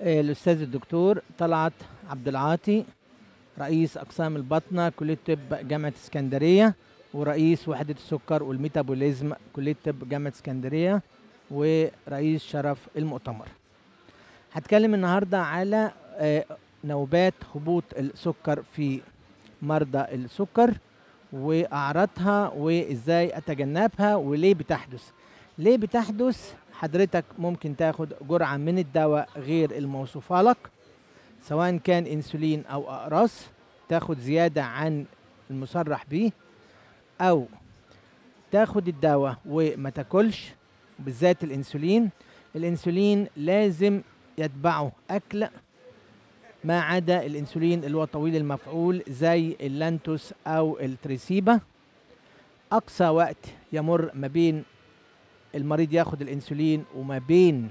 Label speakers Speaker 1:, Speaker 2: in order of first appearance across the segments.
Speaker 1: آه، الأستاذ الدكتور طلعت عبد العاطي رئيس أقسام البطنة كلية طب جامعة اسكندرية ورئيس وحدة السكر والميتابوليزم كلية طب جامعة اسكندرية ورئيس شرف المؤتمر هتكلم النهاردة على آه، نوبات هبوط السكر في مرضى السكر وأعراضها وإزاي أتجنبها وليه بتحدث ليه بتحدث حضرتك ممكن تاخد جرعة من الدواء غير الموصوفة لك سواء كان انسولين او اقراص تاخد زيادة عن المصرح به او تاخد الدواء وما تاكلش بالذات الانسولين الانسولين لازم يتبعه اكل ما عدا الانسولين اللي هو طويل المفعول زي اللانتوس او التريسيبا اقصى وقت يمر ما بين المريض ياخد الانسولين وما بين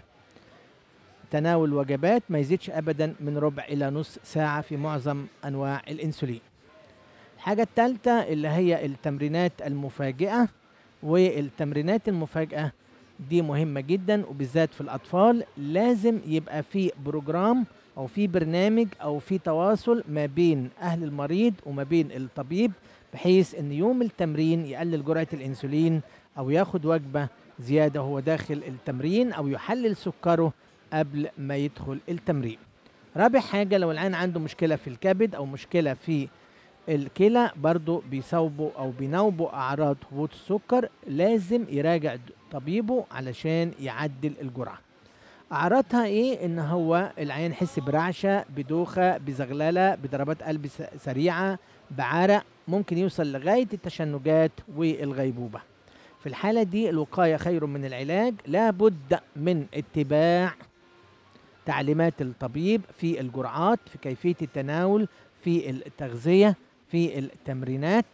Speaker 1: تناول وجبات ما يزيدش ابدا من ربع الى نص ساعه في معظم انواع الانسولين الحاجه الثالثه اللي هي التمرينات المفاجئه والتمرينات المفاجئه دي مهمه جدا وبالذات في الاطفال لازم يبقى في بروجرام او في برنامج او في تواصل ما بين اهل المريض وما بين الطبيب بحيث ان يوم التمرين يقلل جرعه الانسولين او ياخد وجبه زياده وهو داخل التمرين او يحلل سكره قبل ما يدخل التمرين رابع حاجة لو العيان عنده مشكلة في الكبد أو مشكلة في الكلى برضو بيصوبوا أو بينوبوا أعراض هبوط السكر لازم يراجع طبيبه علشان يعدل الجرعة أعراضها إيه؟ إن هو العيان يحس برعشة بدوخة بزغللة بضربات قلب س- سريعة بعرق ممكن يوصل لغاية التشنجات والغيبوبة في الحالة دي الوقاية خير من العلاج لابد من اتباع تعليمات الطبيب في الجرعات في كيفية التناول في التغذية في التمرينات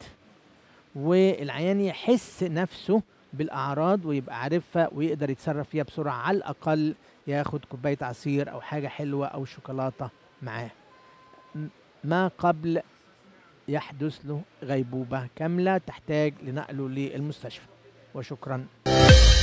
Speaker 1: والعيان يحس نفسه بالأعراض ويبقى عارفها ويقدر يتصرف فيها بسرعة على الأقل ياخد كوباية عصير أو حاجة حلوة أو شوكولاتة معاه م- ما قبل يحدث له غيبوبة كاملة تحتاج لنقله للمستشفى وشكرا